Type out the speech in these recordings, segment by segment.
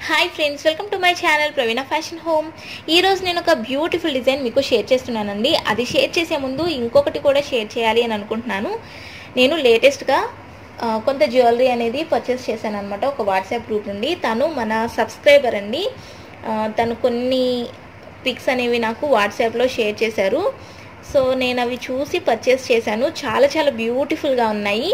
hi friends welcome to my channel Praveena fashion home ఈరోజు నేను ఒక బ్యూటిఫుల్ డిజైన్ మీకు షేర్ చేస్తున్నానండి అది షేర్ చేసే ముందు ఇంకొకటి కూడా షేర్ చేయాలి అని అనుకుంటున్నాను నేను లేటెస్ట్గా ఆ, కొంత జ్యువెలరీ అనేది పర్చేస్ చేశాను అనమాట ఒక వాట్సాప్ గ్రూప్ నుండి తను మన సబ్స్క్రైబర్ అండి ఆ, తను కొన్ని పిక్స్ అనేవి నాకు వాట్సాప్లో షేర్ చేశారు సో నేను అవి చూసి పర్చేస్ చేశాను చాలా చాలా బ్యూటిఫుల్గా ఉన్నాయి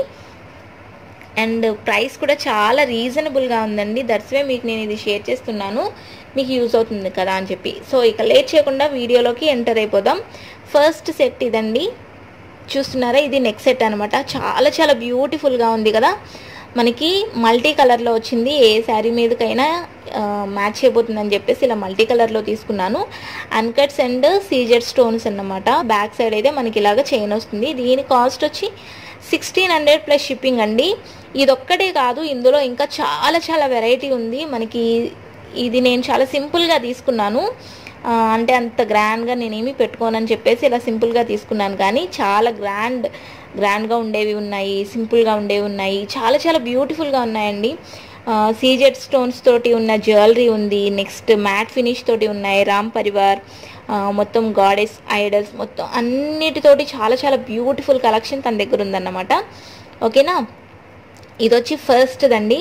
అండ్ ప్రైస్ కూడా చాలా రీజనబుల్గా ఉందండి దట్స్ వే మీకు నేను ఇది షేర్ చేస్తున్నాను మీకు యూజ్ అవుతుంది కదా అని చెప్పి సో ఇక లేట్ చేయకుండా వీడియోలోకి ఎంటర్ అయిపోదాం ఫస్ట్ సెట్ ఇదండి చూస్తున్నారా ఇది నెక్ సెట్ అనమాట చాలా చాలా బ్యూటిఫుల్గా ఉంది కదా మనకి మల్టీ కలర్లో వచ్చింది ఏ శారీ మీదకైనా మ్యాచ్ అయిపోతుందని చెప్పేసి ఇలా మల్టీ కలర్లో తీసుకున్నాను అన్కట్స్ అండ్ సీజెడ్ స్టోన్స్ అన్నమాట బ్యాక్ సైడ్ అయితే మనకి ఇలాగ చైన్ వస్తుంది దీని కాస్ట్ వచ్చి సిక్స్టీన్ హండ్రెడ్ ప్లస్ షిప్పింగ్ అండి ఇదొక్కటే కాదు ఇందులో ఇంకా చాలా చాలా వెరైటీ ఉంది మనకి ఇది నేను చాలా సింపుల్గా తీసుకున్నాను ఆ, అంటే అంత గ్రాండ్గా నేనేమి పెట్టుకోనని చెప్పేసి ఇలా సింపుల్గా తీసుకున్నాను కానీ చాలా గ్రాండ్ గ్రాండ్గా ఉండేవి ఉన్నాయి సింపుల్గా ఉండేవి ఉన్నాయి చాలా చాలా బ్యూటిఫుల్గా ఉన్నాయండి సీజెడ్ స్టోన్స్ తోటి ఉన్న జ్యువెలరీ ఉంది నెక్స్ట్ మ్యాట్ ఫినిష్ తోటి ఉన్నాయి రామ్ పరివార్ ఆ, మొత్తం గాడెస్ ఐడల్స్ మొత్తం అన్నిటితోటి చాలా చాలా బ్యూటిఫుల్ కలెక్షన్ తన దగ్గర ఉందన్నమాట ఓకేనా ఇది వచ్చి ఫస్ట్ దండి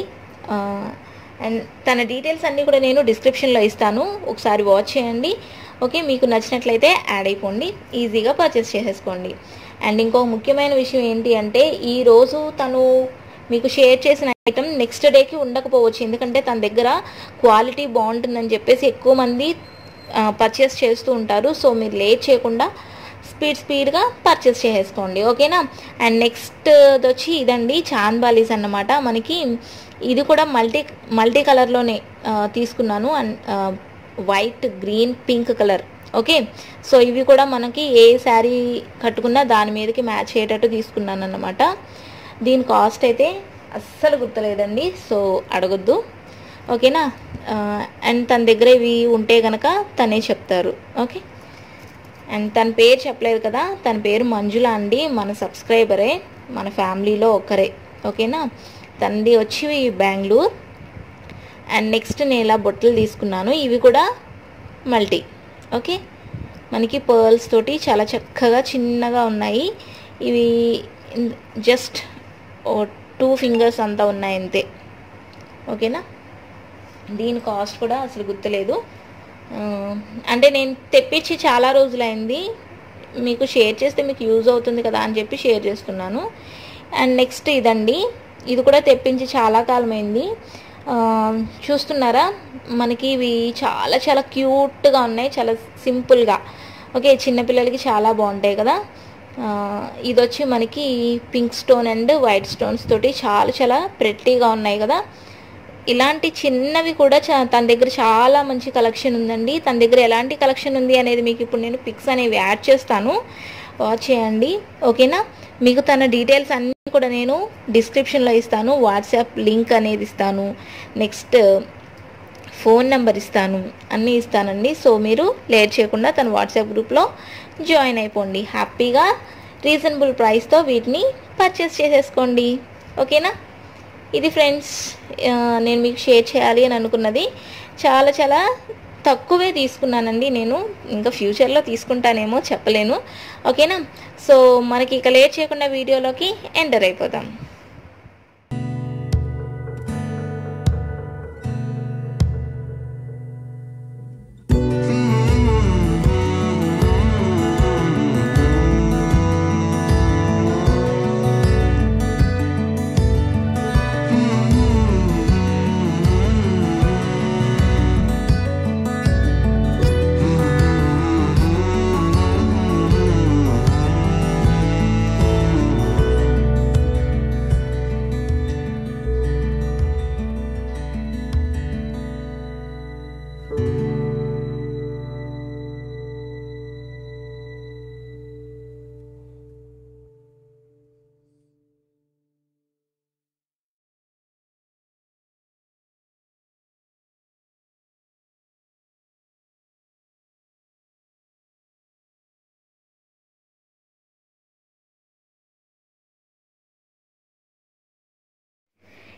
అండ్ తన డీటెయిల్స్ అన్నీ కూడా నేను డిస్క్రిప్షన్లో ఇస్తాను ఒకసారి వాచ్ చేయండి ఓకే మీకు నచ్చినట్లయితే యాడ్ అయిపోండి ఈజీగా పర్చేస్ చేసేసుకోండి అండ్ ఇంకో ముఖ్యమైన విషయం ఏంటి అంటే ఈ రోజు తను మీకు షేర్ చేసిన ఐటమ్ నెక్స్ట్ డేకి ఉండకపోవచ్చు ఎందుకంటే తన దగ్గర క్వాలిటీ బాగుంటుందని చెప్పేసి ఎక్కువ మంది పర్చేస్ చేస్తూ ఉంటారు సో మీరు లేట్ చేయకుండా స్పీడ్ స్పీడ్గా పర్చేస్ చేసేసుకోండి ఓకేనా అండ్ నెక్స్ట్ వచ్చి ఇదండి చాంద్బాలీస్ అన్నమాట మనకి ఇది కూడా మల్టీ మల్టీ కలర్లోనే తీసుకున్నాను and white green pink colour okay so ఇవి కూడా మనకి ఏ శారీ కట్టుకున్నా దాని మీదకి మ్యాచ్ అయ్యేటట్టు తీసుకున్నాను అన్నమాట దీని కాస్ట్ అయితే అస్సలు గుర్తులేదండి సో అడగొద్దు ఓకేనా అండ్ తన దగ్గర ఇవి ఉంటే కనుక తనే చెప్తారు ఓకే అండ్ తన పేరు చెప్పలేదు కదా తన పేరు మంజుల అండి మన సబ్స్క్రైబరే మన ఫ్యామిలీలో ఒకరే ఓకేనా తనది వచ్చి బెంగళూరు అండ్ నెక్స్ట్ నేను ఇలా బొట్టలు తీసుకున్నాను ఇవి కూడా మల్టీ ఓకే మనకి పర్ల్స్ తోటి చాలా చక్కగా చిన్నగా ఉన్నాయి ఇవి జస్ట్ ఓ టూ ఫింగర్స్ అంతా ఉన్నాయి అంతే ఓకేనా దీని కాస్ట్ కూడా అసలు గుర్తులేదు ఆ, అంటే నేను తెప్పించి చాలా రోజులైంది మీకు షేర్ చేస్తే మీకు యూజ్ అవుతుంది కదా అని చెప్పి షేర్ చేస్తున్నాను అండ్ నెక్స్ట్ ఇదండి ఇది కూడా తెప్పించి చాలా కాలమైంది ఆ, చూస్తున్నారా మనకి ఇవి చాలా చాలా క్యూట్గా ఉన్నాయి చాలా సింపుల్గా ఓకే చిన్నపిల్లలకి చాలా బాగుంటాయి కదా ఆ, ఇది వచ్చి మనకి pink stone and white stones తోటి చాలా చాలా ప్రెట్టీగా ఉన్నాయి కదా ఇలాంటి చిన్నవి కూడా చా- తన దగ్గర చాలా మంచి కలెక్షన్ ఉందండి తన దగ్గర ఎలాంటి కలెక్షన్ ఉంది అనేది మీకు ఇప్పుడు నేను పిక్స్ అనేవి యాడ్ చేస్తాను వాచ్ చేయండి ఓకేనా మీకు తన డీటెయిల్స్ అన్నీ కూడా నేను డిస్క్రిప్షన్లో ఇస్తాను వాట్సాప్ లింక్ అనేది ఇస్తాను నెక్స్ట్ ఫోన్ నెంబర్ ఇస్తాను అన్నీ ఇస్తానండి సో మీరు లేట్ చేయకుండా తన వాట్సాప్ గ్రూప్లో జాయిన్ అయిపోండి హ్యాపీగా రీజనబుల్ ప్రైస్తో వీటిని పర్చేస్ చేసేసుకోండి ఓకేనా ఇది ఫ్రెండ్స్ ఆ, నేను మీకు షేర్ చేయాలి అని అనుకున్నది చాలా చాలా తక్కువే తీసుకున్నానండి నేను ఇంకా ఫ్యూచర్లో తీసుకుంటానేమో చెప్పలేను ఓకేనా సో మనకి ఇక లేట్ చేయకుండా వీడియోలోకి ఎంటర్ అయిపోదాం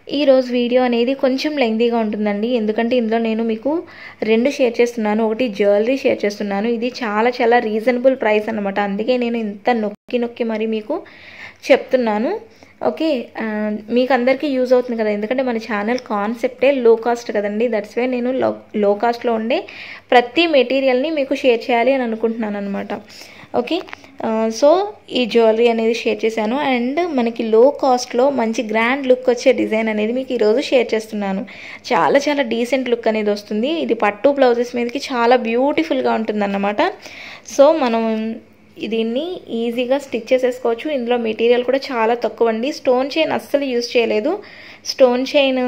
ఈరోజు వీడియో అనేది కొంచెం లెంగ్తీగా ఉంటుందండి ఎందుకంటే ఇందులో నేను మీకు రెండు షేర్ చేస్తున్నాను ఒకటి జ్యువెలరీ షేర్ చేస్తున్నాను ఇది చాలా చాలా రీజనబుల్ ప్రైస్ అనమాట అందుకే నేను ఇంత నొక్కి నొక్కి మరి మీకు చెప్తున్నాను ఓకే మీకు అందరికీ యూజ్ అవుతుంది కదా ఎందుకంటే మన ఛానల్ కాన్సెప్టే లో కాస్ట్ కదండి దట్స్ వే నేను లో లో కాస్ట్లో ఉండే ప్రతి మెటీరియల్ని మీకు షేర్ చేయాలి అని అనుకుంటున్నాను అనమాట ఓకే సో ఈ జ్యువెలరీ అనేది షేర్ చేశాను అండ్ మనకి లో కాస్ట్లో మంచి గ్రాండ్ లుక్ వచ్చే డిజైన్ అనేది మీకు ఈరోజు షేర్ చేస్తున్నాను చాలా చాలా డీసెంట్ లుక్ అనేది వస్తుంది ఇది పట్టు బ్లౌజెస్ మీదకి చాలా బ్యూటిఫుల్గా ఉంటుందన్నమాట సో మనం దీన్ని ఈజీగా స్టిచ్ చేసేసుకోవచ్చు ఇందులో మెటీరియల్ కూడా చాలా తక్కువ అండి స్టోన్ చైన్ అస్సలు యూజ్ చేయలేదు స్టోన్ చైన్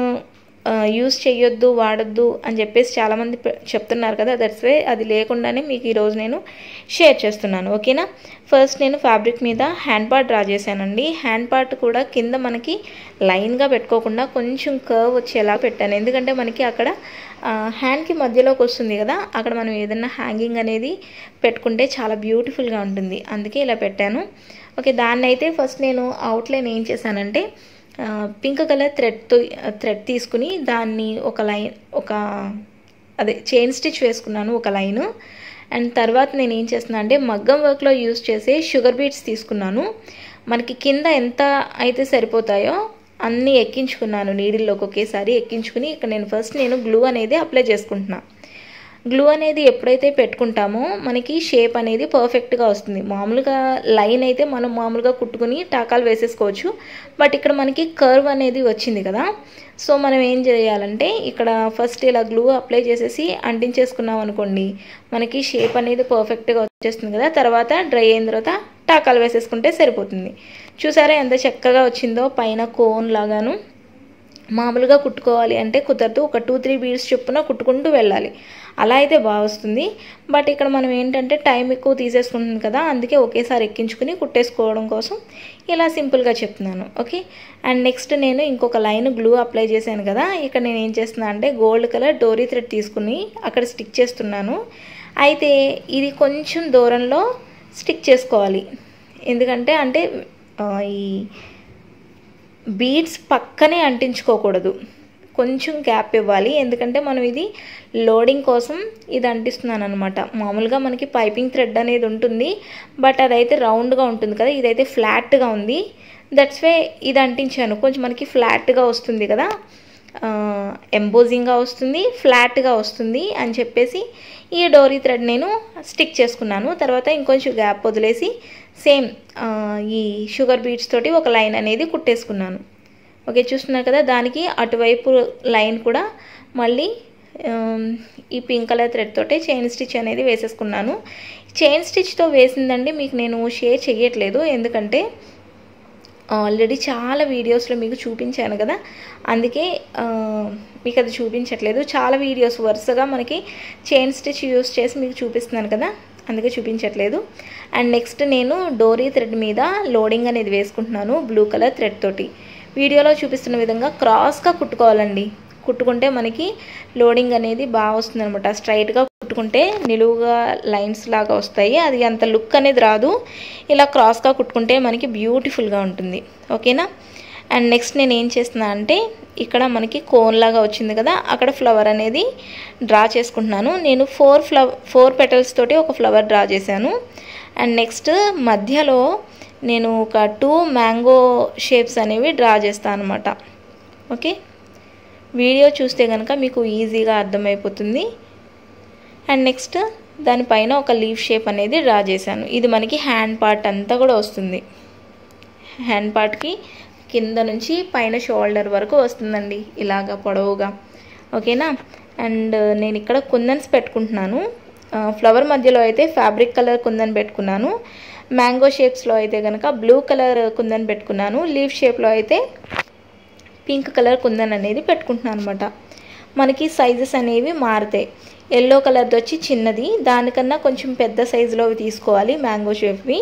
యూజ్ చేయొద్దు వాడొద్దు అని చెప్పేసి చాలామంది చెప్తున్నారు కదా దట్స్ వే అది లేకుండానే మీకు ఈరోజు నేను షేర్ చేస్తున్నాను ఓకేనా ఫస్ట్ నేను ఫ్యాబ్రిక్ మీద హ్యాండ్ పార్ట్ డ్రా చేశానండి హ్యాండ్ పార్ట్ కూడా కింద మనకి లైన్గా పెట్టుకోకుండా కొంచెం కర్వ్ వచ్చేలా పెట్టాను ఎందుకంటే మనకి అక్కడ హ్యాండ్కి మధ్యలోకి వస్తుంది కదా అక్కడ మనం ఏదైనా హ్యాంగింగ్ అనేది పెట్టుకుంటే చాలా బ్యూటిఫుల్గా ఉంటుంది అందుకే ఇలా పెట్టాను ఓకే దాన్ని అయితే ఫస్ట్ నేను అవుట్లైన్ ఏం చేశానంటే పింక్ కలర్ థ్రెడ్తో థ్రెడ్ తీసుకుని దాన్ని ఒక లైన్ ఒక అదే చైన్ స్టిచ్ వేసుకున్నాను ఒక లైను అండ్ తర్వాత నేను ఏం చేస్తున్నా అంటే మగ్గం వర్క్లో యూజ్ చేసే షుగర్ బీట్స్ తీసుకున్నాను మనకి కింద ఎంత అయితే సరిపోతాయో అన్నీ ఎక్కించుకున్నాను నీడిల్లోకి ఒకేసారి ఎక్కించుకుని ఇక్కడ నేను ఫస్ట్ నేను గ్లూ అనేది అప్లై చేసుకుంటున్నాను గ్లూ అనేది ఎప్పుడైతే పెట్టుకుంటామో మనకి షేప్ అనేది పర్ఫెక్ట్గా వస్తుంది మామూలుగా లైన్ అయితే మనం మామూలుగా కుట్టుకుని టాకాలు వేసేసుకోవచ్చు బట్ ఇక్కడ మనకి కర్వ్ అనేది వచ్చింది కదా సో మనం ఏం చేయాలంటే ఇక్కడ ఫస్ట్ ఇలా గ్లూ అప్లై చేసేసి అంటించేసుకున్నాం అనుకోండి మనకి షేప్ అనేది పర్ఫెక్ట్గా వచ్చేస్తుంది కదా తర్వాత డ్రై అయిన తర్వాత టాకాలు వేసేసుకుంటే సరిపోతుంది చూసారా ఎంత చక్కగా వచ్చిందో పైన కోన్ లాగాను మామూలుగా కుట్టుకోవాలి అంటే కుదరదు ఒక టూ త్రీ బీడ్స్ చొప్పున కుట్టుకుంటూ వెళ్ళాలి అలా అయితే బాగా వస్తుంది బట్ ఇక్కడ మనం ఏంటంటే టైం ఎక్కువ తీసేసుకుంటుంది కదా అందుకే ఒకేసారి ఎక్కించుకుని కుట్టేసుకోవడం కోసం ఇలా సింపుల్గా చెప్తున్నాను ఓకే అండ్ నెక్స్ట్ నేను ఇంకొక లైన్ గ్లూ అప్లై చేశాను కదా ఇక్కడ నేను ఏం చేస్తున్నాను అంటే గోల్డ్ కలర్ డోరీ థ్రెడ్ తీసుకుని అక్కడ స్టిక్ చేస్తున్నాను అయితే ఇది కొంచెం దూరంలో స్టిక్ చేసుకోవాలి ఎందుకంటే అంటే ఈ బీడ్స్ పక్కనే అంటించుకోకూడదు కొంచెం గ్యాప్ ఇవ్వాలి ఎందుకంటే మనం ఇది లోడింగ్ కోసం ఇది అంటిస్తున్నాను అనమాట మామూలుగా మనకి పైపింగ్ థ్రెడ్ అనేది ఉంటుంది బట్ అదైతే రౌండ్గా ఉంటుంది కదా ఇదైతే ఫ్లాట్గా ఉంది దట్స్ వే ఇది అంటించాను కొంచెం మనకి ఫ్లాట్గా వస్తుంది కదా ఎంబోజింగ్గా వస్తుంది ఫ్లాట్గా వస్తుంది అని చెప్పేసి ఈ డోరీ థ్రెడ్ నేను స్టిక్ చేసుకున్నాను తర్వాత ఇంకొంచెం గ్యాప్ వదిలేసి సేమ్ ఈ షుగర్ బీట్స్ తోటి ఒక లైన్ అనేది కుట్టేసుకున్నాను ఓకే చూస్తున్నారు కదా దానికి అటువైపు లైన్ కూడా మళ్ళీ ఈ పింక్ కలర్ థ్రెడ్ తోటే చైన్ స్టిచ్ అనేది వేసేసుకున్నాను చైన్ స్టిచ్తో వేసిందండి మీకు నేను షేర్ చేయట్లేదు ఎందుకంటే ఆల్రెడీ చాలా వీడియోస్లో మీకు చూపించాను కదా అందుకే మీకు అది చూపించట్లేదు చాలా వీడియోస్ వరుసగా మనకి చైన్ స్టిచ్ యూస్ చేసి మీకు చూపిస్తున్నాను కదా అందుకే చూపించట్లేదు అండ్ నెక్స్ట్ నేను డోరీ థ్రెడ్ మీద లోడింగ్ అనేది వేసుకుంటున్నాను బ్లూ కలర్ థ్రెడ్ తోటి వీడియోలో చూపిస్తున్న విధంగా క్రాస్గా కుట్టుకోవాలండి కుట్టుకుంటే మనకి లోడింగ్ అనేది బాగా వస్తుంది అనమాట స్ట్రైట్గా కుట్టుకుంటే నిలువుగా లైన్స్ లాగా వస్తాయి అది అంత లుక్ అనేది రాదు ఇలా క్రాస్గా కుట్టుకుంటే మనకి బ్యూటిఫుల్గా ఉంటుంది ఓకేనా అండ్ నెక్స్ట్ నేను ఏం చేస్తున్నా అంటే ఇక్కడ మనకి కోన్ లాగా వచ్చింది కదా అక్కడ ఫ్లవర్ అనేది డ్రా చేసుకుంటున్నాను నేను ఫోర్ ఫ్లవర్ ఫోర్ పెటల్స్ తోటి ఒక ఫ్లవర్ డ్రా చేశాను అండ్ నెక్స్ట్ మధ్యలో నేను ఒక టూ మ్యాంగో షేప్స్ అనేవి డ్రా చేస్తాను అనమాట ఓకే వీడియో చూస్తే కనుక మీకు ఈజీగా అర్థమైపోతుంది అండ్ నెక్స్ట్ దానిపైన ఒక లీఫ్ షేప్ అనేది డ్రా చేశాను ఇది మనకి హ్యాండ్ పార్ట్ అంతా కూడా వస్తుంది హ్యాండ్ పార్ట్కి కింద నుంచి పైన షోల్డర్ వరకు వస్తుందండి ఇలాగా పొడవుగా ఓకేనా అండ్ నేను ఇక్కడ కుందన్స్ పెట్టుకుంటున్నాను ఫ్లవర్ మధ్యలో అయితే ఫ్యాబ్రిక్ కలర్ కుందన్ పెట్టుకున్నాను మ్యాంగో షేప్స్లో అయితే కనుక బ్లూ కలర్ కుందన్ పెట్టుకున్నాను లీఫ్ షేప్లో అయితే పింక్ కలర్ కుందన్ అనేది పెట్టుకుంటున్నాను అనమాట మనకి సైజెస్ అనేవి మారుతాయి ఎల్లో కలర్ది వచ్చి చిన్నది దానికన్నా కొంచెం పెద్ద సైజులో తీసుకోవాలి మ్యాంగో షేప్వి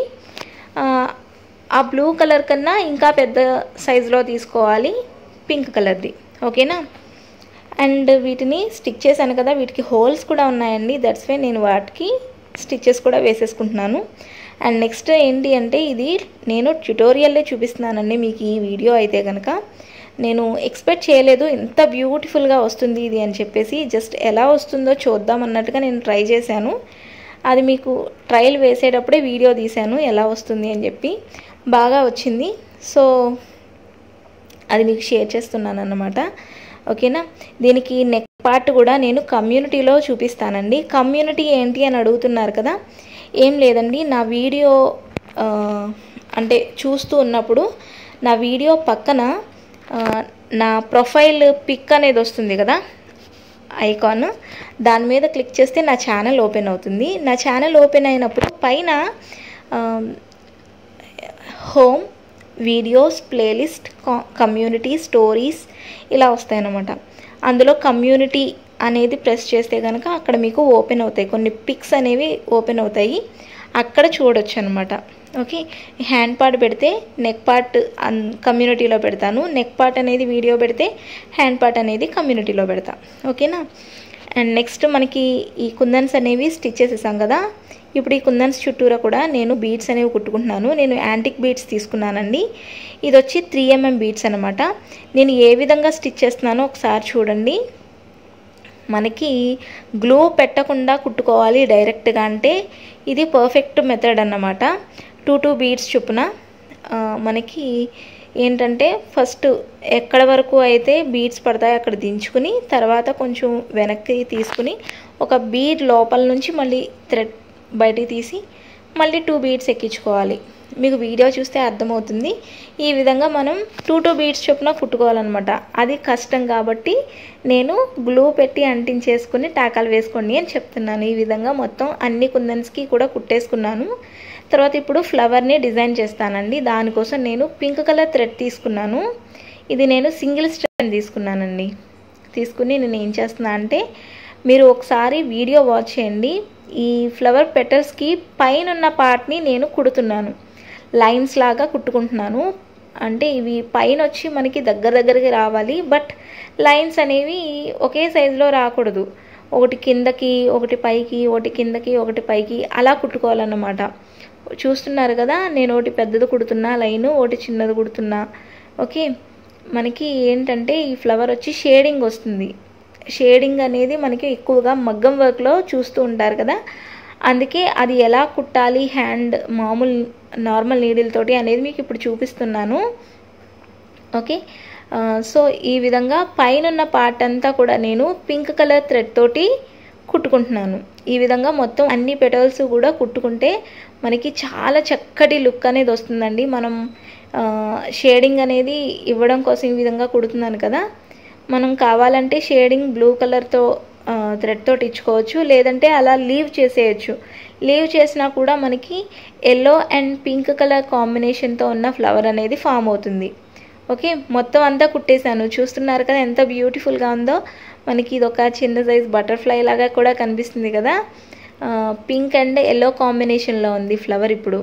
ఆ బ్లూ కలర్ కన్నా ఇంకా పెద్ద సైజులో తీసుకోవాలి పింక్ కలర్ది ఓకేనా అండ్ వీటిని స్టిక్ చేశాను కదా వీటికి హోల్స్ కూడా ఉన్నాయండి దట్స్ వే నేను వాటికి స్టిచ్చెస్ కూడా వేసేసుకుంటున్నాను అండ్ నెక్స్ట్ ఏంటి అంటే ఇది నేను ట్యుటోరియల్లే చూపిస్తున్నానండి మీకు ఈ వీడియో అయితే కనుక నేను ఎక్స్పెక్ట్ చేయలేదు ఇంత బ్యూటిఫుల్గా వస్తుంది ఇది అని చెప్పేసి జస్ట్ ఎలా వస్తుందో చూద్దాం అన్నట్టుగా నేను ట్రై చేశాను అది మీకు ట్రయల్ వేసేటప్పుడే వీడియో తీశాను ఎలా వస్తుంది అని చెప్పి బాగా వచ్చింది సో అది మీకు షేర్ చేస్తున్నాను అన్నమాట ఓకేనా దీనికి నెక్ పార్ట్ కూడా నేను కమ్యూనిటీలో చూపిస్తానండి కమ్యూనిటీ ఏంటి అని అడుగుతున్నారు కదా ఏం లేదండి నా వీడియో ఆ, అంటే చూస్తూ ఉన్నప్పుడు నా వీడియో పక్కన ఆ, నా ప్రొఫైల్ పిక్ అనేది వస్తుంది కదా ఐకాన్ దాని మీద క్లిక్ చేస్తే నా ఛానల్ ఓపెన్ అవుతుంది నా ఛానల్ ఓపెన్ అయినప్పుడు పైన ఆ, home videos playlist community stories ఇలా వస్తాయన్నమాట అందులో కమ్యూనిటీ అనేది ప్రెస్ చేస్తే కనుక అక్కడ మీకు ఓపెన్ అవుతాయి కొన్ని పిక్స్ అనేవి ఓపెన్ అవుతాయి అక్కడ చూడొచ్చు అనమాట ఓకే హ్యాండ్ పార్ట్ పెడితే నెక్ పార్ట్ అన్ కమ్యూనిటీలో పెడతాను నెక్ పార్ట్ అనేది వీడియో పెడితే హ్యాండ్ పార్ట్ అనేది కమ్యూనిటీలో పెడతా ఓకేనా అండ్ నెక్స్ట్ మనకి ఈ కుందన్స్ అనేవి స్టిచ్ చేసేసాం కదా ఇప్పుడు ఈ కుందన్స్ చుట్టూరా కూడా నేను బీడ్స్ అనేవి కుట్టుకుంటున్నాను నేను యాంటిక్ బీడ్స్ తీసుకున్నానండి ఇది వచ్చి త్రీ ఎంఎం బీడ్స్ అనమాట నేను ఏ విధంగా స్టిచ్ చేస్తున్నానో ఒకసారి చూడండి మనకి గ్లూ పెట్టకుండా కుట్టుకోవాలి డైరెక్ట్గా అంటే ఇది పర్ఫెక్ట్ మెథడ్ అన్నమాట టూ టూ బీడ్స్ చొప్పున ఆ, మనకి ఏంటంటే ఫస్ట్ ఎక్కడ వరకు అయితే బీడ్స్ పడతాయో అక్కడ దించుకుని తర్వాత కొంచెం వెనక్కి తీసుకుని ఒక బీడ్ లోపల నుంచి మళ్ళీ థ్రెడ్ బయటికి తీసి మళ్ళీ టూ బీడ్స్ ఎక్కించుకోవాలి మీకు వీడియో చూస్తే అర్థమవుతుంది ఈ విధంగా మనం టూ టూ బీడ్స్ చొప్పున కుట్టుకోవాలన్నమాట అది కష్టం కాబట్టి నేను గ్లూ పెట్టి అంటించేసుకుని టాకాలు వేసుకోండి అని చెప్తున్నాను ఈ విధంగా మొత్తం అన్ని కుందన్స్కి కూడా కుట్టేసుకున్నాను తర్వాత ఇప్పుడు ఫ్లవర్ని డిజైన్ చేస్తానండి దానికోసం నేను పింక్ కలర్ థ్రెడ్ తీసుకున్నాను ఇది నేను సింగిల్ స్ట్రాండ్ తీసుకున్నానండి తీసుకుని నేను ఏం చేస్తున్నా అంటే మీరు ఒకసారి వీడియో వాచ్ చేయండి ఈ ఫ్లవర్ పెటల్స్కి పైన ఉన్న పార్ట్ని నేను కుడుతున్నాను లైన్స్ లాగా కుట్టుకుంటున్నాను అంటే ఇవి పైన వచ్చి మనకి దగ్గర దగ్గరికి రావాలి బట్ లైన్స్ అనేవి ఒకే సైజులో రాకూడదు ఒకటి కిందకి ఒకటి పైకి ఒకటి కిందకి ఒకటి పైకి అలా కుట్టుకోవాలన్నమాట చూస్తున్నారు కదా నేను ఒకటి పెద్దది కుడుతున్నా లైన్ ఒకటి చిన్నది కుడుతున్నా ఓకే మనకి ఏంటంటే ఈ ఫ్లవర్ వచ్చి షేడింగ్ వస్తుంది షేడింగ్ అనేది మనకి ఎక్కువగా మగ్గం వర్క్లో చూస్తూ ఉంటారు కదా అందుకే అది ఎలా కుట్టాలి హ్యాండ్ మామూలు నార్మల్ నీడిల్తోటి అనేది మీకు ఇప్పుడు చూపిస్తున్నాను ఓకే ఆ, సో ఈ విధంగా పైన ఉన్న పార్ట్ అంతా కూడా నేను పింక్ కలర్ థ్రెడ్ తోటి కుట్టుకుంటున్నాను ఈ విధంగా మొత్తం అన్ని పెటల్స్ కూడా కుట్టుకుంటే మనకి చాలా చక్కటి లుక్ అనేది వస్తుందండి మనం షేడింగ్ అనేది ఇవ్వడం కోసం ఈ విధంగా కుడుతున్నాను కదా మనం కావాలంటే షేడింగ్ బ్లూ కలర్తో థ్రెడ్ తోటి ఇచ్చుకోవచ్చు లేదంటే అలా లీవ్ చేసేయచ్చు లీవ్ చేసినా కూడా మనకి ఎల్లో అండ్ పింక్ కలర్ కాంబినేషన్తో ఉన్న ఫ్లవర్ అనేది ఫామ్ అవుతుంది ఓకే మొత్తం అంతా కుట్టేశాను చూస్తున్నారు కదా ఎంత బ్యూటిఫుల్గా ఉందో మనకి ఇది ఒక చిన్న సైజ్ బటర్ఫ్లై లాగా కూడా కనిపిస్తుంది కదా పింక్ అండ్ ఎల్లో కాంబినేషన్లో ఉంది ఫ్లవర్ ఇప్పుడు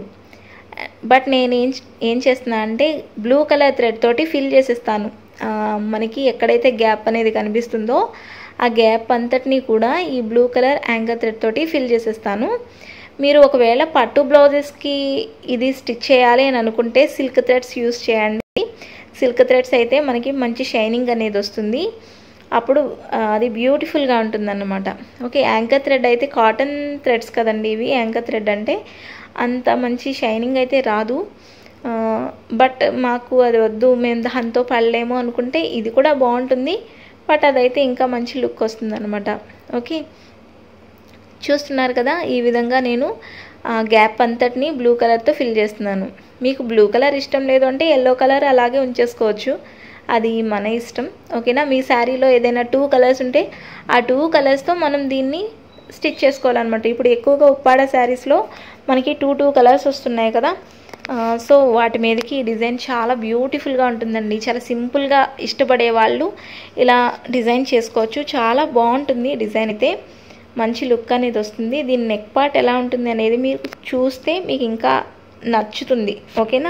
బట్ నేను ఏం ఏం చేస్తున్నా అంటే బ్లూ కలర్ థ్రెడ్ తోటి ఫిల్ చేసేస్తాను ఆ, మనకి ఎక్కడైతే గ్యాప్ అనేది కనిపిస్తుందో ఆ గ్యాప్ అంతటినీ కూడా ఈ బ్లూ కలర్ యాంకర్ థ్రెడ్ తోటి ఫిల్ చేసేస్తాను మీరు ఒకవేళ పట్టు బ్లౌజెస్కి ఇది స్టిచ్ చేయాలి అని అనుకుంటే సిల్క్ థ్రెడ్స్ యూస్ చేయండి సిల్క్ థ్రెడ్స్ అయితే మనకి మంచి షైనింగ్ అనేది వస్తుంది అప్పుడు ఆ, అది బ్యూటిఫుల్గా ఉంటుందన్నమాట ఓకే యాంకర్ థ్రెడ్ అయితే కాటన్ థ్రెడ్స్ కదండి ఇవి యాంకర్ థ్రెడ్ అంటే అంత మంచి షైనింగ్ అయితే రాదు ఆ, బట్ మాకు అది వద్దు మేము దాంతో పడలేము అనుకుంటే ఇది కూడా బాగుంటుంది బట్ అదైతే ఇంకా మంచి లుక్ వస్తుంది అనమాట ఓకే చూస్తున్నారు కదా ఈ విధంగా నేను ఆ గ్యాప్ అంతటిని బ్లూ కలర్తో ఫిల్ చేస్తున్నాను మీకు బ్లూ కలర్ ఇష్టం లేదు అంటే ఎల్లో కలర్ అలాగే ఉంచేసుకోవచ్చు అది మన ఇష్టం ఓకేనా మీ శారీలో ఏదైనా టూ కలర్స్ ఉంటే ఆ టూ కలర్స్తో మనం దీన్ని స్టిచ్ చేసుకోవాలన్నమాట ఇప్పుడు ఎక్కువగా ఉప్పాడ శారీస్లో మనకి టూ టూ కలర్స్ వస్తున్నాయి కదా ఆ, సో వాటి మీదకి ఈ డిజైన్ చాలా బ్యూటిఫుల్గా ఉంటుందండి చాలా సింపుల్గా ఇష్టపడే వాళ్ళు ఇలా డిజైన్ చేసుకోవచ్చు చాలా బాగుంటుంది ఈ డిజైన్ అయితే మంచి లుక్ అనేది వస్తుంది దీని నెక్ పార్ట్ ఎలా ఉంటుంది అనేది మీరు చూస్తే మీకు ఇంకా నచ్చుతుంది ఓకేనా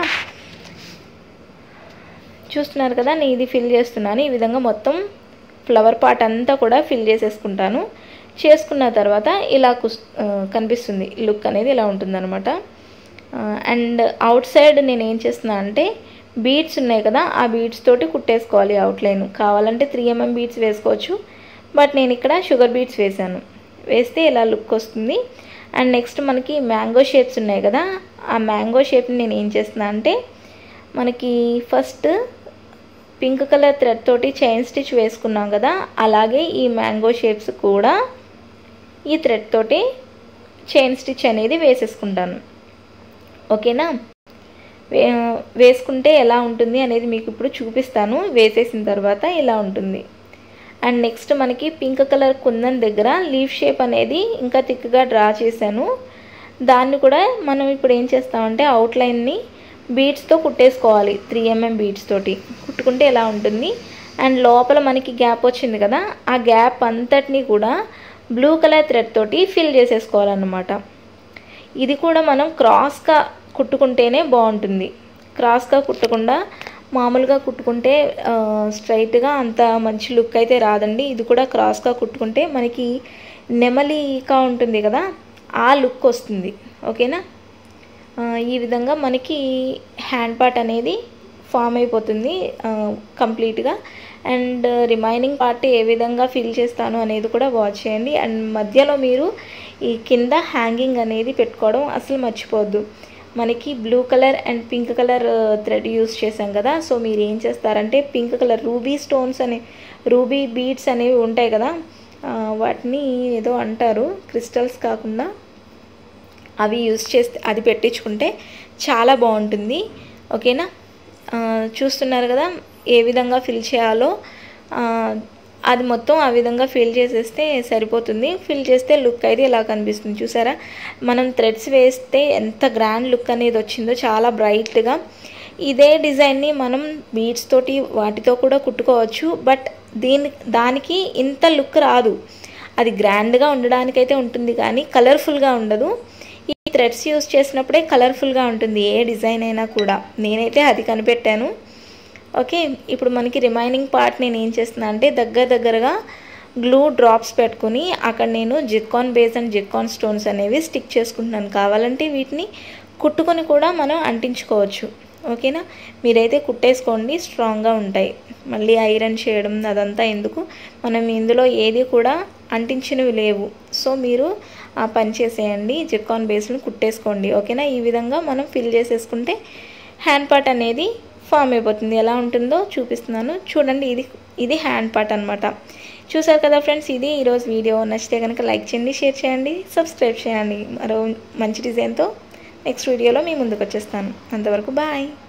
చూస్తున్నారు కదా నేను ఇది ఫిల్ చేస్తున్నాను ఈ విధంగా మొత్తం ఫ్లవర్ పార్ట్ అంతా కూడా ఫిల్ చేసేసుకుంటాను చేసుకున్న తర్వాత ఇలా కుస్ ఆ, కనిపిస్తుంది లుక్ అనేది ఇలా ఉంటుందన్నమాట అండ్ అవుట్ సైడ్ నేను ఏం చేస్తున్నా అంటే బీడ్స్ ఉన్నాయి కదా ఆ బీడ్స్ తోటి కుట్టేసుకోవాలి అవుట్లైన్ కావాలంటే త్రీ ఎంఎం బీడ్స్ వేసుకోవచ్చు బట్ నేను ఇక్కడ షుగర్ బీడ్స్ వేసాను వేస్తే ఇలా లుక్ వస్తుంది అండ్ నెక్స్ట్ మనకి మ్యాంగో షేప్స్ ఉన్నాయి కదా ఆ మ్యాంగో షేప్ని నేను ఏం చేస్తున్నా అంటే మనకి ఫస్ట్ పింక్ కలర్ థ్రెడ్ తోటి చైన్ స్టిచ్ వేసుకున్నాం కదా అలాగే ఈ మ్యాంగో షేప్స్ కూడా ఈ థ్రెడ్ తోటి చైన్ స్టిచ్ అనేది వేసేసుకుంటాను ఓకేనా వే వేసుకుంటే ఎలా ఉంటుంది అనేది మీకు ఇప్పుడు చూపిస్తాను వేసేసిన తర్వాత ఇలా ఉంటుంది అండ్ నెక్స్ట్ మనకి పింక్ కలర్ కుందన్ దగ్గర లీఫ్ షేప్ అనేది ఇంకా థిక్గా డ్రా చేశాను దాన్ని కూడా మనం ఇప్పుడు ఏం చేస్తామంటే అవుట్లైన్ని బీడ్స్తో కుట్టేసుకోవాలి త్రీ ఎంఎం బీడ్స్ తోటి కుట్టుకుంటే ఎలా ఉంటుంది అండ్ లోపల మనకి గ్యాప్ వచ్చింది కదా ఆ గ్యాప్ అంతటిని కూడా బ్లూ కలర్ థ్రెడ్ తోటి ఫిల్ చేసేసుకోవాలన్నమాట ఇది కూడా మనం క్రాస్గా కుట్టుకుంటేనే బాగుంటుంది క్రాస్గా కుట్టకుండా మామూలుగా కుట్టుకుంటే స్ట్రైట్గా అంత మంచి లుక్ అయితే రాదండి ఇది కూడా క్రాస్గా కుట్టుకుంటే మనకి నెమలిగా ఉంటుంది కదా ఆ లుక్ వస్తుంది ఓకేనా ఈ విధంగా మనకి హ్యాండ్ పార్ట్ అనేది ఫామ్ అయిపోతుంది కంప్లీట్గా అండ్ రిమైనింగ్ పార్ట్ ఏ విధంగా ఫిల్ చేస్తాను అనేది కూడా వాచ్ చేయండి అండ్ మధ్యలో మీరు ఈ కింద హ్యాంగింగ్ అనేది పెట్టుకోవడం అసలు మర్చిపోవద్దు మనకి blue colour and pink colour thread use చేసాం కదా సో మీరు ఏం చేస్తారంటే పింక్ కలర్ రూబీ స్టోన్స్ అనే రూబీ బీడ్స్ అనేవి ఉంటాయి కదా వాటిని ఏదో అంటారు క్రిస్టల్స్ కాకుండా అవి యూస్ చేస్తే అది పెట్టించుకుంటే చాలా బాగుంటుంది ఓకేనా చూస్తున్నారు కదా ఏ విధంగా ఫిల్ చేయాలో అది మొత్తం ఆ విధంగా ఫిల్ చేసేస్తే సరిపోతుంది ఫిల్ చేస్తే లుక్ అయితే ఇలా కనిపిస్తుంది చూసారా మనం థ్రెడ్స్ వేస్తే ఎంత గ్రాండ్ లుక్ అనేది వచ్చిందో చాలా బ్రైట్గా ఇదే డిజైన్ని మనం బీడ్స్ తోటి వాటితో కూడా కుట్టుకోవచ్చు బట్ దీని దానికి ఇంత లుక్ రాదు అది గ్రాండ్గా ఉండడానికైతే ఉంటుంది కానీ కలర్ఫుల్గా ఉండదు ఈ థ్రెడ్స్ యూస్ చేసినప్పుడే కలర్ఫుల్గా ఉంటుంది ఏ డిజైన్ అయినా కూడా నేనైతే అది కనిపెట్టాను ఓకే ఇప్పుడు మనకి రిమైనింగ్ పార్ట్ నేను ఏం చేస్తున్నా అంటే దగ్గర దగ్గరగా గ్లూ డ్రాప్స్ పెట్టుకుని అక్కడ నేను zircon base and zircon stones అనేవి స్టిక్ చేసుకుంటున్నాను కావాలంటే వీటిని కుట్టుకొని కూడా మనం అంటించుకోవచ్చు ఓకేనా మీరైతే కుట్టేసుకోండి స్ట్రాంగ్గా ఉంటాయి మళ్ళీ ఐరన్ చేయడం అదంతా ఎందుకు మనం ఇందులో ఏది కూడా అంటించినవి లేవు సో మీరు ఆ పని చేసేయండి జిక్కాన్ బేస్ని కుట్టేసుకోండి ఓకేనా ఈ విధంగా మనం ఫిల్ చేసేసుకుంటే హ్యాండ్ పార్ట్ అనేది ఫామ్ అయిపోతుంది ఎలా ఉంటుందో చూపిస్తున్నాను చూడండి ఇది ఇది హ్యాండ్ పార్ట్ అనమాట చూసారు కదా ఫ్రెండ్స్ ఇది ఈరోజు వీడియో నచ్చితే కనుక లైక్ చేయండి షేర్ చేయండి సబ్స్క్రైబ్ చేయండి మరో మంచి డిజైన్తో నెక్స్ట్ వీడియోలో మీ ముందుకు వచ్చేస్తాను అంతవరకు బాయ్